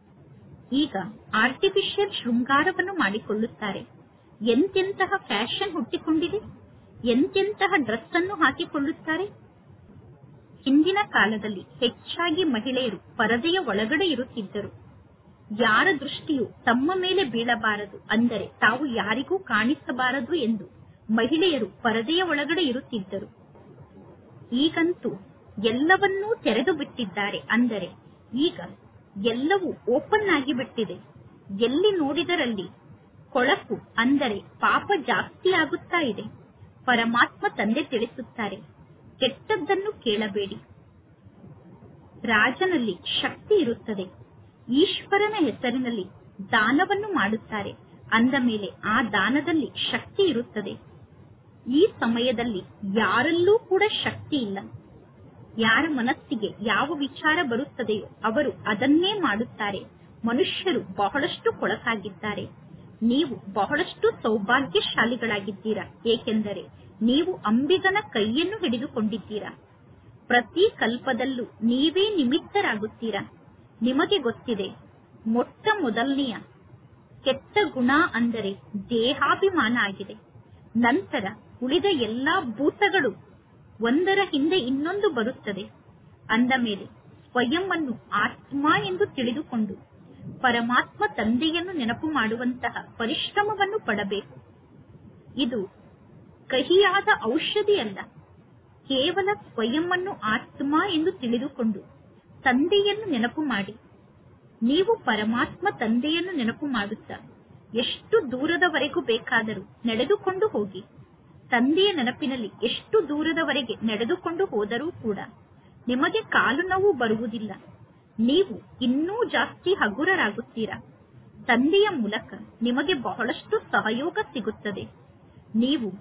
ಈಗ ಆರ್ಟಿಫಿಷಿಯಲ್ ಶೃಂಗಾರವನ್ನು ಮಾಡಿಕೊಳ್ಳುತ್ತಾರೆ ಎಂತೆಂತಹ ಫ್ಯಾಷನ್ ಹುಟ್ಟಿಕೊಂಡಿದೆ ಎಂತೆಂತಹ ಡ್ರೆಸ್ ಅನ್ನು ಹಾಕಿಕೊಳ್ಳುತ್ತಾರೆ ಹಿಂದಿನ ಕಾಲದಲ್ಲಿ ಹೆಚ್ಚಾಗಿ ಮಹಿಳೆಯರು ಪರದೆಯ ಒಳಗಡೆ ಇರುತ್ತಿದ್ದರು ಯಾರ ದೃಷ್ಟಿಯು ತಮ್ಮ ಮೇಲೆ ಬೀಳಬಾರದು ಅಂದರೆ ತಾವು ಯಾರಿಗೂ ಕಾಣಿಸಬಾರದು ಎಂದು ಮಹಿಳೆಯರು ಪರದೆಯ ಒಳಗಡೆ ಇರುತ್ತಿದ್ದರು ಈಗಂತೂ ಎಲ್ಲವನ್ನೂ ತೆರೆದು ಬಿಟ್ಟಿದ್ದಾರೆ ಅಂದರೆ ಈಗ ಎಲ್ಲವೂ ಓಪನ್ ಆಗಿ ಬಿಟ್ಟಿದೆ ಎಲ್ಲಿ ನೋಡಿದರಲ್ಲಿ ಕೊಳಕು ಅಂದರೆ ಪಾಪ ಜಾಸ್ತಿ ಆಗುತ್ತಾ ಇದೆ ಪರಮಾತ್ಮ ತಂದೆ ತಿಳಿಸುತ್ತಾರೆ ಕೆಟ್ಟದ್ದನ್ನು ಕೇಳಬೇಡಿ ರಾಜನಲ್ಲಿ ಶಕ್ತಿ ಇರುತ್ತದೆ ಈಶ್ವರನ ಹೆಸರಿನಲ್ಲಿ ದಾನವನ್ನು ಮಾಡುತ್ತಾರೆ ಅಂದ ಮೇಲೆ ಆ ದಾನದಲ್ಲಿ ಶಕ್ತಿ ಇರುತ್ತದೆ ಈ ಸಮಯದಲ್ಲಿ ಯಾರಲ್ಲೂ ಕೂಡ ಶಕ್ತಿ ಇಲ್ಲ ಯಾರ ಮನಸ್ಸಿಗೆ ಯಾವ ವಿಚಾರ ಬರುತ್ತದೆಯೋ ಅವರು ಅದನ್ನೇ ಮಾಡುತ್ತಾರೆ ಮನುಷ್ಯರು ಬಹಳಷ್ಟು ಕೊಳಕಾಗಿದ್ದಾರೆ ನೀವು ಬಹಳಷ್ಟು ಸೌಭಾಗ್ಯಶಾಲಿಗಳಾಗಿದ್ದೀರಾ ಏಕೆಂದರೆ ನೀವು ಅಂಬಿಗನ ಕೈಯನ್ನು ಹಿಡಿದುಕೊಂಡಿದ್ದೀರಾ ಪ್ರತಿ ಕಲ್ಪದಲ್ಲೂ ನೀವೇ ನಿಮಿತ್ತರಾಗುತ್ತೀರಾ ನಿಮಗೆ ಗೊತ್ತಿದೆ ಮೊಟ್ಟ ಮೊದಲನೆಯ ಕೆಟ್ಟ ಗುಣ ಅಂದರೆ ದೇಹಾಭಿಮಾನ ಆಗಿದೆ ನಂತರ ಉಳಿದ ಎಲ್ಲಾ ಭೂತಗಳು ಒಂದರ ಹಿಂದೆ ಇನ್ನೊಂದು ಬರುತ್ತದೆ ಅಂದ ಮೇಲೆ ಸ್ವಯಂ ಅನ್ನು ಆತ್ಮ ಎಂದು ತಿಳಿದುಕೊಂಡು ಪರಮಾತ್ಮ ತಂದೆಯನ್ನು ನೆನಪು ಮಾಡುವಂತಹ ಪರಿಶ್ರಮವನ್ನು ಪಡಬೇಕು ಇದು ಕಹಿಯಾದ ಔಷಧಿ ಅಲ್ಲ ಕೇವಲ ಸ್ವಯಂ ಅನ್ನು ಆತ್ಮ ಎಂದು ತಿಳಿದುಕೊಂಡು ತಂದೆಯನ್ನು ನೆನಪು ಮಾಡಿ ನೀವು ಪರಮಾತ್ಮ ತಂದೆಯನ್ನು ನೆನಪು ಮಾಡುತ್ತಾ ಎಷ್ಟು ದೂರದವರೆಗೂ ಬೇಕಾದರೂ ನಡೆದುಕೊಂಡು ಹೋಗಿ ತಂದೆಯ ನೆನಪಿನಲ್ಲಿ ಎಷ್ಟು ದೂರದವರೆಗೆ ನಡೆದುಕೊಂಡು ಹೋದರೂ ಕೂಡ ನಿಮಗೆ ಕಾಲು ನೋವು ಬರುವುದಿಲ್ಲ ನೀವು ಇನ್ನೂ ಜಾಸ್ತಿ ಹಗುರರಾಗುತ್ತೀರಾ ತಂದೆಯ ಮೂಲಕ ನಿಮಗೆ ಬಹಳಷ್ಟು ಸಹಯೋಗ ಸಿಗುತ್ತದೆ ನೀವು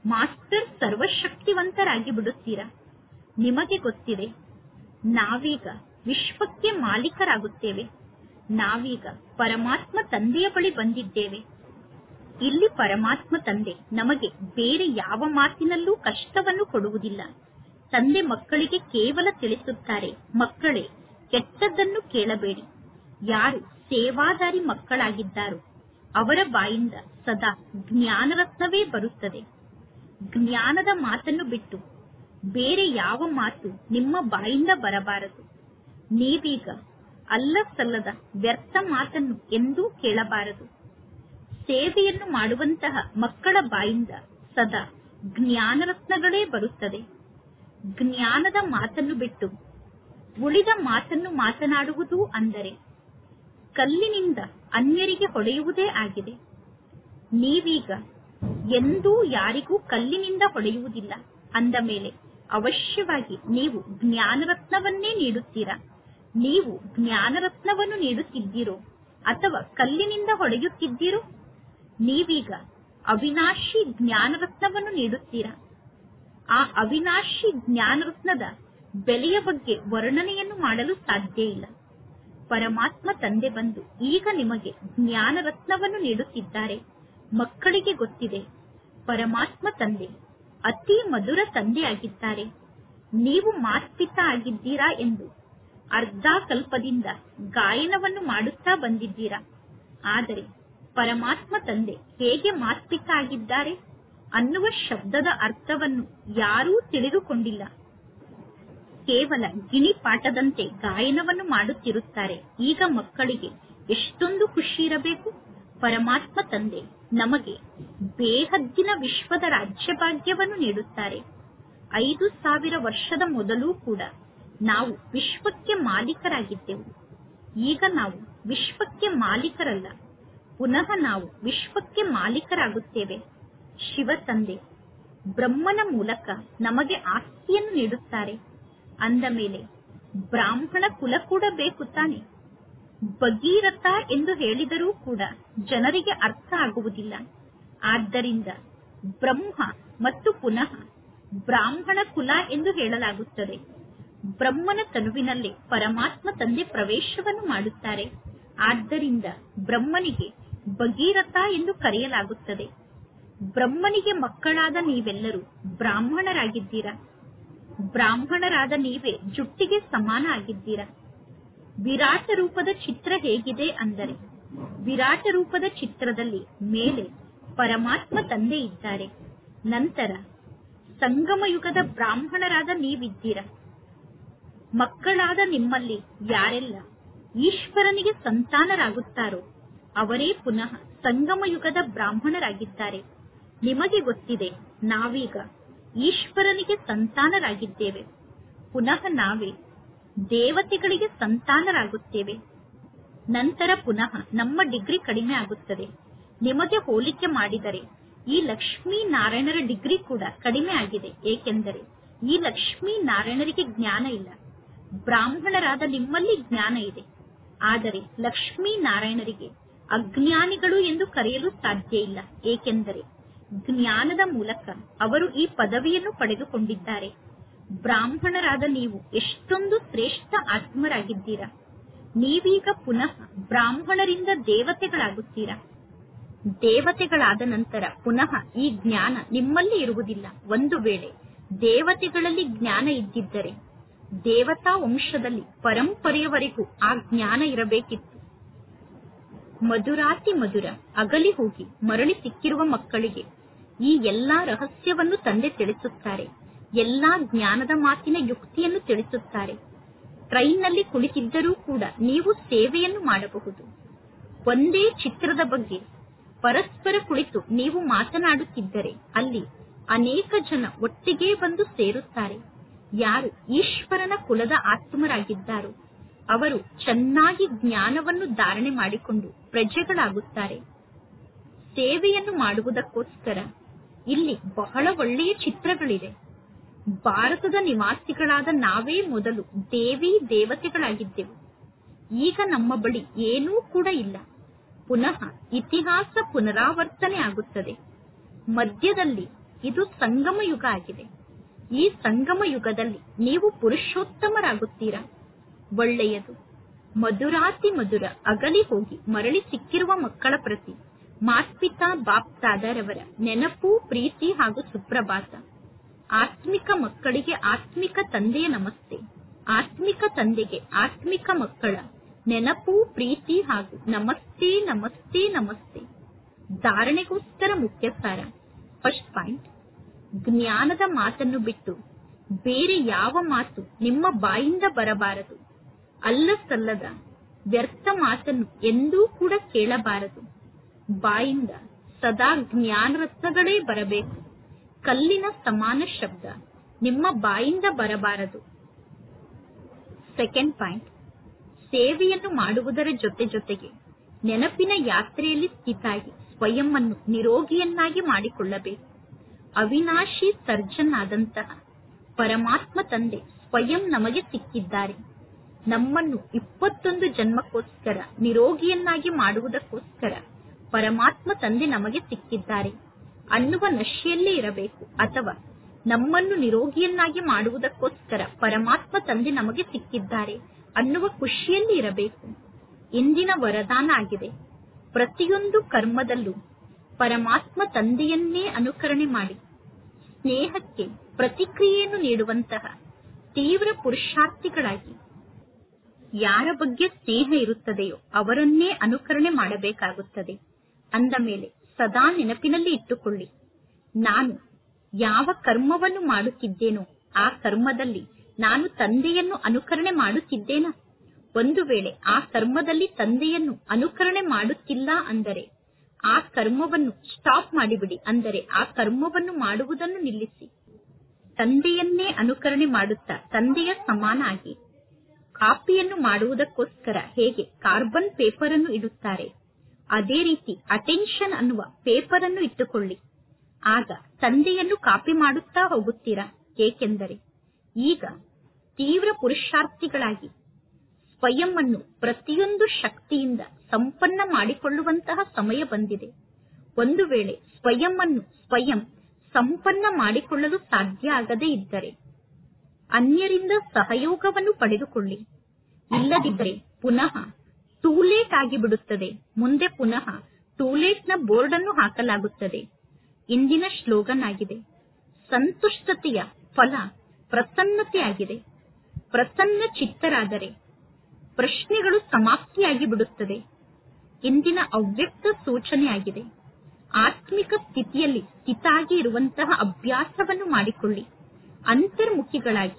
ಮಾಸ್ಟರ್ ಸರ್ವಶಕ್ತಿವಂತರಾಗಿ ಬಿಡುತ್ತೀರಾ ನಿಮಗೆ ಗೊತ್ತಿದೆ ನಾವೀಗ ವಿಶ್ವಕ್ಕೆ ಮಾಲೀಕರಾಗುತ್ತೇವೆ ನಾವೀಗ ಪರಮಾತ್ಮ ತಂದೆಯ ಬಳಿ ಬಂದಿದ್ದೇವೆ ಇಲ್ಲಿ ಪರಮಾತ್ಮ ತಂದೆ ನಮಗೆ ಬೇರೆ ಯಾವ ಮಾತಿನಲ್ಲೂ ಕಷ್ಟವನ್ನು ಕೊಡುವುದಿಲ್ಲ ತಂದೆ ಮಕ್ಕಳಿಗೆ ಕೇವಲ ತಿಳಿಸುತ್ತಾರೆ ಮಕ್ಕಳೇ ಕೆಟ್ಟದ್ದನ್ನು ಕೇಳಬೇಡಿ ಯಾರು ಸೇವಾದಾರಿ ಮಕ್ಕಳಾಗಿದ್ದಾರೋ ಅವರ ಬಾಯಿಂದ ಸದಾ ಜ್ಞಾನರತ್ನವೇ ಬರುತ್ತದೆ ಜ್ಞಾನದ ಮಾತನ್ನು ಬಿಟ್ಟು ಬೇರೆ ಯಾವ ಮಾತು ನಿಮ್ಮ ಬಾಯಿಂದ ಬರಬಾರದು ನೀವೀಗ ಅಲ್ಲ ಸಲ್ಲದ ವ್ಯರ್ಥ ಮಾತನ್ನು ಎಂದೂ ಕೇಳಬಾರದು ಸೇವೆಯನ್ನು ಮಾಡುವಂತಹ ಮಕ್ಕಳ ಬಾಯಿಂದ ಸದಾ ಜ್ಞಾನರತ್ನಗಳೇ ಬರುತ್ತದೆ ಜ್ಞಾನದ ಮಾತನ್ನು ಬಿಟ್ಟು ಉಳಿದ ಮಾತನ್ನು ಮಾತನಾಡುವುದು ಅಂದರೆ ಕಲ್ಲಿನಿಂದ ಅನ್ಯರಿಗೆ ಹೊಡೆಯುವುದೇ ಆಗಿದೆ ನೀವೀಗ ಎಂದೂ ಯಾರಿಗೂ ಕಲ್ಲಿನಿಂದ ಹೊಡೆಯುವುದಿಲ್ಲ ಅಂದ ಮೇಲೆ ಅವಶ್ಯವಾಗಿ ನೀವು ಜ್ಞಾನರತ್ನವನ್ನೇ ನೀಡುತ್ತೀರಾ ನೀವು ಜ್ಞಾನರತ್ನವನ್ನು ನೀಡುತ್ತಿದ್ದೀರೋ ಅಥವಾ ಕಲ್ಲಿನಿಂದ ಹೊಡೆಯುತ್ತಿದ್ದೀರೋ ನೀವೀಗ ಅವಿನಾಶಿ ಜ್ಞಾನರತ್ನವನ್ನು ನೀಡುತ್ತೀರಾ ಆ ಅವಿನಾಶಿ ಜ್ಞಾನರತ್ನದ ಬೆಲೆಯ ಬಗ್ಗೆ ವರ್ಣನೆಯನ್ನು ಮಾಡಲು ಸಾಧ್ಯ ಇಲ್ಲ ಪರಮಾತ್ಮ ತಂದೆ ಬಂದು ಈಗ ನಿಮಗೆ ಜ್ಞಾನರತ್ನವನ್ನು ನೀಡುತ್ತಿದ್ದಾರೆ ಮಕ್ಕಳಿಗೆ ಗೊತ್ತಿದೆ ಪರಮಾತ್ಮ ತಂದೆ ಅತಿ ಮಧುರ ತಂದೆಯಾಗಿದ್ದಾರೆ ನೀವು ಮಾತ್ಪಿತ ಆಗಿದ್ದೀರಾ ಎಂದು ಅರ್ಧ ಕಲ್ಪದಿಂದ ಗಾಯನವನ್ನು ಮಾಡುತ್ತಾ ಬಂದಿದ್ದೀರಾ ಆದರೆ ಪರಮಾತ್ಮ ತಂದೆ ಹೇಗೆ ಮಾತ್ಪಿತ ಆಗಿದ್ದಾರೆ ಅನ್ನುವ ಶಬ್ದದ ಅರ್ಥವನ್ನು ಯಾರೂ ತಿಳಿದುಕೊಂಡಿಲ್ಲ ಕೇವಲ ಗಿಣಿ ಪಾಠದಂತೆ ಗಾಯನವನ್ನು ಮಾಡುತ್ತಿರುತ್ತಾರೆ ಈಗ ಮಕ್ಕಳಿಗೆ ಎಷ್ಟೊಂದು ಖುಷಿ ಇರಬೇಕು ಪರಮಾತ್ಮ ತಂದೆ ನಮಗೆ ಬೇಹದ್ದಿನ ವಿಶ್ವದ ರಾಜ್ಯಭಾಗ್ಯವನ್ನು ನೀಡುತ್ತಾರೆ ಐದು ಸಾವಿರ ವರ್ಷದ ಮೊದಲು ಕೂಡ ನಾವು ವಿಶ್ವಕ್ಕೆ ಮಾಲೀಕರಾಗಿದ್ದೆವು ಈಗ ನಾವು ವಿಶ್ವಕ್ಕೆ ಮಾಲೀಕರಲ್ಲ ಪುನಃ ನಾವು ವಿಶ್ವಕ್ಕೆ ಮಾಲೀಕರಾಗುತ್ತೇವೆ ಶಿವ ತಂದೆ ಬ್ರಹ್ಮನ ಮೂಲಕ ನಮಗೆ ಆಸ್ತಿಯನ್ನು ನೀಡುತ್ತಾರೆ ಅಂದ ಮೇಲೆ ಬ್ರಾಹ್ಮಣ ಕುಲ ಕೂಡ ಬೇಕು ತಾನೆ ಭಗೀರಥ ಎಂದು ಹೇಳಿದರೂ ಕೂಡ ಜನರಿಗೆ ಅರ್ಥ ಆಗುವುದಿಲ್ಲ ಆದ್ದರಿಂದ ಬ್ರಹ್ಮ ಮತ್ತು ಪುನಃ ಬ್ರಾಹ್ಮಣ ಕುಲ ಎಂದು ಹೇಳಲಾಗುತ್ತದೆ ಬ್ರಹ್ಮನ ತನುವಿನಲ್ಲಿ ಪರಮಾತ್ಮ ತಂದೆ ಪ್ರವೇಶವನ್ನು ಮಾಡುತ್ತಾರೆ ಆದ್ದರಿಂದ ಬ್ರಹ್ಮನಿಗೆ ಭಗೀರಥ ಎಂದು ಕರೆಯಲಾಗುತ್ತದೆ ಬ್ರಹ್ಮನಿಗೆ ಮಕ್ಕಳಾದ ನೀವೆಲ್ಲರೂ ಬ್ರಾಹ್ಮಣರಾಗಿದ್ದೀರಾ ಬ್ರಾಹ್ಮಣರಾದ ನೀವೇ ಜುಟ್ಟಿಗೆ ಸಮಾನ ಆಗಿದ್ದೀರಾ ವಿರಾಟ ರೂಪದ ಚಿತ್ರ ಹೇಗಿದೆ ಅಂದರೆ ವಿರಾಟ ರೂಪದ ಚಿತ್ರದಲ್ಲಿ ಮೇಲೆ ಪರಮಾತ್ಮ ತಂದೆ ಇದ್ದಾರೆ ನಂತರ ಸಂಗಮ ಯುಗದ ಬ್ರಾಹ್ಮಣರಾದ ನೀವಿದ್ದೀರಾ ಮಕ್ಕಳಾದ ನಿಮ್ಮಲ್ಲಿ ಯಾರೆಲ್ಲ ಈಶ್ವರನಿಗೆ ಸಂತಾನರಾಗುತ್ತಾರೋ ಅವರೇ ಪುನಃ ಸಂಗಮ ಯುಗದ ಬ್ರಾಹ್ಮಣರಾಗಿದ್ದಾರೆ ನಿಮಗೆ ಗೊತ್ತಿದೆ ನಾವೀಗ ಈಶ್ವರನಿಗೆ ಸಂತಾನರಾಗಿದ್ದೇವೆ ಪುನಃ ನಾವೇ ದೇವತೆಗಳಿಗೆ ಸಂತಾನರಾಗುತ್ತೇವೆ ನಂತರ ಪುನಃ ನಮ್ಮ ಡಿಗ್ರಿ ಕಡಿಮೆ ಆಗುತ್ತದೆ ನಿಮಗೆ ಹೋಲಿಕೆ ಮಾಡಿದರೆ ಈ ಲಕ್ಷ್ಮೀ ನಾರಾಯಣರ ಡಿಗ್ರಿ ಕೂಡ ಕಡಿಮೆ ಆಗಿದೆ ಏಕೆಂದರೆ ಈ ಲಕ್ಷ್ಮೀ ನಾರಾಯಣರಿಗೆ ಜ್ಞಾನ ಇಲ್ಲ ಬ್ರಾಹ್ಮಣರಾದ ನಿಮ್ಮಲ್ಲಿ ಜ್ಞಾನ ಇದೆ ಆದರೆ ಲಕ್ಷ್ಮೀ ನಾರಾಯಣರಿಗೆ ಅಜ್ಞಾನಿಗಳು ಎಂದು ಕರೆಯಲು ಸಾಧ್ಯ ಇಲ್ಲ ಏಕೆಂದರೆ ಜ್ಞಾನದ ಮೂಲಕ ಅವರು ಈ ಪದವಿಯನ್ನು ಪಡೆದುಕೊಂಡಿದ್ದಾರೆ ಬ್ರಾಹ್ಮಣರಾದ ನೀವು ಎಷ್ಟೊಂದು ಶ್ರೇಷ್ಠ ಆತ್ಮರಾಗಿದ್ದೀರಾ ನೀವೀಗ ಪುನಃ ಬ್ರಾಹ್ಮಣರಿಂದ ದೇವತೆಗಳಾಗುತ್ತೀರಾ ದೇವತೆಗಳಾದ ನಂತರ ಪುನಃ ಈ ಜ್ಞಾನ ನಿಮ್ಮಲ್ಲಿ ಇರುವುದಿಲ್ಲ ಒಂದು ವೇಳೆ ದೇವತೆಗಳಲ್ಲಿ ಜ್ಞಾನ ಇದ್ದಿದ್ದರೆ ದೇವತಾ ವಂಶದಲ್ಲಿ ಪರಂಪರೆಯವರೆಗೂ ಆ ಜ್ಞಾನ ಇರಬೇಕಿತ್ತು ಮಧುರಾತಿ ಮಧುರ ಅಗಲಿ ಹೋಗಿ ಮರಳಿ ಸಿಕ್ಕಿರುವ ಮಕ್ಕಳಿಗೆ ಈ ಎಲ್ಲಾ ರಹಸ್ಯವನ್ನು ತಂದೆ ತಿಳಿಸುತ್ತಾರೆ ಎಲ್ಲಾ ಜ್ಞಾನದ ಮಾತಿನ ಯುಕ್ತಿಯನ್ನು ತಿಳಿಸುತ್ತಾರೆ ಟ್ರೈನ್ನಲ್ಲಿ ಕುಳಿತಿದ್ದರೂ ಕೂಡ ನೀವು ಸೇವೆಯನ್ನು ಮಾಡಬಹುದು ಒಂದೇ ಚಿತ್ರದ ಬಗ್ಗೆ ಪರಸ್ಪರ ಕುಳಿತು ನೀವು ಮಾತನಾಡುತ್ತಿದ್ದರೆ ಅಲ್ಲಿ ಅನೇಕ ಜನ ಒಟ್ಟಿಗೆ ಬಂದು ಸೇರುತ್ತಾರೆ ಯಾರು ಈಶ್ವರನ ಕುಲದ ಆತ್ಮರಾಗಿದ್ದಾರೋ ಅವರು ಚೆನ್ನಾಗಿ ಜ್ಞಾನವನ್ನು ಧಾರಣೆ ಮಾಡಿಕೊಂಡು ಪ್ರಜೆಗಳಾಗುತ್ತಾರೆ ಸೇವೆಯನ್ನು ಮಾಡುವುದಕ್ಕೋಸ್ಕರ ಇಲ್ಲಿ ಬಹಳ ಒಳ್ಳೆಯ ಚಿತ್ರಗಳಿವೆ ಭಾರತದ ನಿವಾಸಿಗಳಾದ ನಾವೇ ಮೊದಲು ದೇವಿ ದೇವತೆಗಳಾಗಿದ್ದೆವು ಈಗ ನಮ್ಮ ಬಳಿ ಏನೂ ಕೂಡ ಇಲ್ಲ ಪುನಃ ಇತಿಹಾಸ ಪುನರಾವರ್ತನೆ ಆಗುತ್ತದೆ ಮಧ್ಯದಲ್ಲಿ ಇದು ಸಂಗಮ ಯುಗ ಆಗಿದೆ ಈ ಸಂಗಮ ಯುಗದಲ್ಲಿ ನೀವು ಪುರುಷೋತ್ತಮರಾಗುತ್ತೀರಾ ಒಳ್ಳೆಯದು ಮಧುರಾತಿ ಮಧುರ ಅಗಲಿ ಹೋಗಿ ಮರಳಿ ಸಿಕ್ಕಿರುವ ಮಕ್ಕಳ ಪ್ರತಿ ಮಾತ್ಪಿತಾ ಬಾಪ್ ತಾದರವರ ನೆನಪು ಪ್ರೀತಿ ಹಾಗೂ ಸುಪ್ರಭಾತ ಆತ್ಮಿಕ ಮಕ್ಕಳಿಗೆ ಆತ್ಮಿಕ ತಂದೆಯ ನಮಸ್ತೆ ಆತ್ಮಿಕ ತಂದೆಗೆ ಆತ್ಮಿಕ ಮಕ್ಕಳ ನೆನಪು ಪ್ರೀತಿ ಹಾಗೂ ನಮಸ್ತೆ ನಮಸ್ತೆ ನಮಸ್ತೆ ಧಾರಣೆಗೋಸ್ಕರ ಮುಖ್ಯ ಸಾರ ಫಸ್ಟ್ ಪಾಯಿಂಟ್ ಜ್ಞಾನದ ಮಾತನ್ನು ಬಿಟ್ಟು ಬೇರೆ ಯಾವ ಮಾತು ನಿಮ್ಮ ಬಾಯಿಂದ ಬರಬಾರದು ಅಲ್ಲ ಸಲ್ಲದ ವ್ಯರ್ಥ ಮಾತನ್ನು ಎಂದೂ ಕೂಡ ಕೇಳಬಾರದು ಬಾಯಿಂದ ಸದಾ ಜ್ಞಾನ ರತ್ನಗಳೇ ಬರಬೇಕು ಕಲ್ಲಿನ ಸಮಾನ ಶಬ್ದ ನಿಮ್ಮ ಬಾಯಿಂದ ಬರಬಾರದು ಸೆಕೆಂಡ್ ಪಾಯಿಂಟ್ ಸೇವೆಯನ್ನು ಮಾಡುವುದರ ಜೊತೆ ಜೊತೆಗೆ ನೆನಪಿನ ಯಾತ್ರೆಯಲ್ಲಿ ಸ್ಥಿತಾಗಿ ಸ್ವಯಂ ಅನ್ನು ನಿರೋಗಿಯನ್ನಾಗಿ ಮಾಡಿಕೊಳ್ಳಬೇಕು ಅವಿನಾಶಿ ಸರ್ಜನ್ ಆದಂತಹ ಪರಮಾತ್ಮ ತಂದೆ ಸ್ವಯಂ ನಮಗೆ ಸಿಕ್ಕಿದ್ದಾರೆ ನಮ್ಮನ್ನು ಇಪ್ಪತ್ತೊಂದು ಜನ್ಮಕ್ಕೋಸ್ಕರ ನಿರೋಗಿಯನ್ನಾಗಿ ಮಾಡುವುದಕ್ಕೋಸ್ಕರ ಪರಮಾತ್ಮ ತಂದೆ ನಮಗೆ ಸಿಕ್ಕಿದ್ದಾರೆ ಅನ್ನುವ ನಶೆಯಲ್ಲೇ ಇರಬೇಕು ಅಥವಾ ನಮ್ಮನ್ನು ನಿರೋಗಿಯನ್ನಾಗಿ ಮಾಡುವುದಕ್ಕೋಸ್ಕರ ಪರಮಾತ್ಮ ತಂದೆ ನಮಗೆ ಸಿಕ್ಕಿದ್ದಾರೆ ಅನ್ನುವ ಖುಷಿಯಲ್ಲಿ ಇರಬೇಕು ಇಂದಿನ ವರದಾನ ಆಗಿದೆ ಪ್ರತಿಯೊಂದು ಕರ್ಮದಲ್ಲೂ ಪರಮಾತ್ಮ ತಂದೆಯನ್ನೇ ಅನುಕರಣೆ ಮಾಡಿ ಸ್ನೇಹಕ್ಕೆ ಪ್ರತಿಕ್ರಿಯೆಯನ್ನು ನೀಡುವಂತಹ ತೀವ್ರ ಪುರುಷಾರ್ಥಿಗಳಾಗಿ ಯಾರ ಬಗ್ಗೆ ಸ್ನೇಹ ಇರುತ್ತದೆಯೋ ಅವರನ್ನೇ ಅನುಕರಣೆ ಮಾಡಬೇಕಾಗುತ್ತದೆ ಅಂದ ಮೇಲೆ ಸದಾ ನೆನಪಿನಲ್ಲಿ ಇಟ್ಟುಕೊಳ್ಳಿ ನಾನು ಯಾವ ಕರ್ಮವನ್ನು ಮಾಡುತ್ತಿದ್ದೇನೋ ಆ ಕರ್ಮದಲ್ಲಿ ನಾನು ತಂದೆಯನ್ನು ಅನುಕರಣೆ ಮಾಡುತ್ತಿದ್ದೇನಾ ಒಂದು ವೇಳೆ ಆ ಕರ್ಮದಲ್ಲಿ ತಂದೆಯನ್ನು ಅನುಕರಣೆ ಮಾಡುತ್ತಿಲ್ಲ ಅಂದರೆ ಆ ಕರ್ಮವನ್ನು ಸ್ಟಾಪ್ ಮಾಡಿಬಿಡಿ ಅಂದರೆ ಆ ಕರ್ಮವನ್ನು ಮಾಡುವುದನ್ನು ನಿಲ್ಲಿಸಿ ತಂದೆಯನ್ನೇ ಅನುಕರಣೆ ಮಾಡುತ್ತಾ ತಂದೆಯ ಸಮಾನ ಆಗಿ ಕಾಪಿಯನ್ನು ಮಾಡುವುದಕ್ಕೋಸ್ಕರ ಹೇಗೆ ಕಾರ್ಬನ್ ಪೇಪರ್ ಅನ್ನು ಇಡುತ್ತಾರೆ ಅದೇ ರೀತಿ ಅಟೆನ್ಷನ್ ಅನ್ನುವ ಪೇಪರ್ ಅನ್ನು ಇಟ್ಟುಕೊಳ್ಳಿ ಆಗ ತಂದೆಯನ್ನು ಕಾಪಿ ಮಾಡುತ್ತಾ ಹೋಗುತ್ತೀರಾ ಏಕೆಂದರೆ ಈಗ ತೀವ್ರ ಪುರುಷಾರ್ಥಿಗಳಾಗಿ ಸ್ವಯಂ ಅನ್ನು ಪ್ರತಿಯೊಂದು ಶಕ್ತಿಯಿಂದ ಸಂಪನ್ನ ಮಾಡಿಕೊಳ್ಳುವಂತಹ ಸಮಯ ಬಂದಿದೆ ಒಂದು ವೇಳೆ ಸ್ವಯಂ ಅನ್ನು ಸ್ವಯಂ ಸಂಪನ್ನ ಮಾಡಿಕೊಳ್ಳಲು ಸಾಧ್ಯ ಆಗದೇ ಇದ್ದರೆ ಅನ್ಯರಿಂದ ಸಹಯೋಗವನ್ನು ಪಡೆದುಕೊಳ್ಳಿ ಇಲ್ಲದಿದ್ದರೆ ಪುನಃ ಟೂಲೇಟ್ ಆಗಿಬಿಡುತ್ತದೆ ಮುಂದೆ ಪುನಃ ಟೂಲೇಟ್ ನ ಬೋರ್ಡ್ ಅನ್ನು ಹಾಕಲಾಗುತ್ತದೆ ಇಂದಿನ ಶ್ಲೋಗನ್ ಆಗಿದೆ ಸಂತುಷ್ಟತೆಯ ಫಲ ಪ್ರಸನ್ನತೆಯಾಗಿದೆ ಪ್ರಸನ್ನ ಚಿತ್ತರಾದರೆ ಪ್ರಶ್ನೆಗಳು ಸಮಾಪ್ತಿಯಾಗಿ ಬಿಡುತ್ತದೆ ಇಂದಿನ ಅವ್ಯಕ್ತ ಸೂಚನೆಯಾಗಿದೆ ಆತ್ಮಿಕ ಸ್ಥಿತಿಯಲ್ಲಿ ಸ್ಥಿತಾಗಿ ಇರುವಂತಹ ಅಭ್ಯಾಸವನ್ನು ಮಾಡಿಕೊಳ್ಳಿ ಅಂತರ್ಮುಖಿಗಳಾಗಿ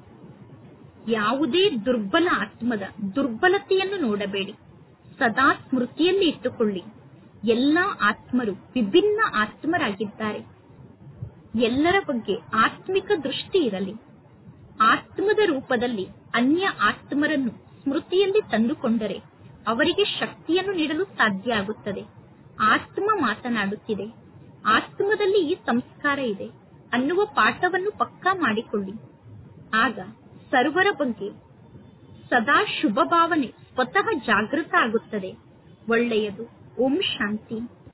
ಯಾವುದೇ ದುರ್ಬಲ ಆತ್ಮದ ದುರ್ಬಲತೆಯನ್ನು ನೋಡಬೇಡಿ ಸದಾ ಸ್ಮೃತಿಯಲ್ಲಿ ಇಟ್ಟುಕೊಳ್ಳಿ ಎಲ್ಲಾ ಆತ್ಮರು ವಿಭಿನ್ನ ಆತ್ಮರಾಗಿದ್ದಾರೆ ಎಲ್ಲರ ಬಗ್ಗೆ ಆತ್ಮಿಕ ದೃಷ್ಟಿ ಇರಲಿ ಆತ್ಮದ ರೂಪದಲ್ಲಿ ಅನ್ಯ ಆತ್ಮರನ್ನು ಸ್ಮೃತಿಯಲ್ಲಿ ತಂದುಕೊಂಡರೆ ಅವರಿಗೆ ಶಕ್ತಿಯನ್ನು ನೀಡಲು ಸಾಧ್ಯ ಆಗುತ್ತದೆ ಆತ್ಮ ಮಾತನಾಡುತ್ತಿದೆ ಆತ್ಮದಲ್ಲಿ ಈ ಸಂಸ್ಕಾರ ಇದೆ ಅನ್ನುವ ಪಾಠವನ್ನು ಪಕ್ಕಾ ಮಾಡಿಕೊಳ್ಳಿ ಆಗ ಸರ್ವರ ಬಗ್ಗೆ ಸದಾ ಶುಭ ಭಾವನೆ ಸ್ವತಃ ಜಾಗೃತ ಆಗುತ್ತದೆ ಒಳ್ಳೆಯದು ಓಂ ಶಾಂತಿ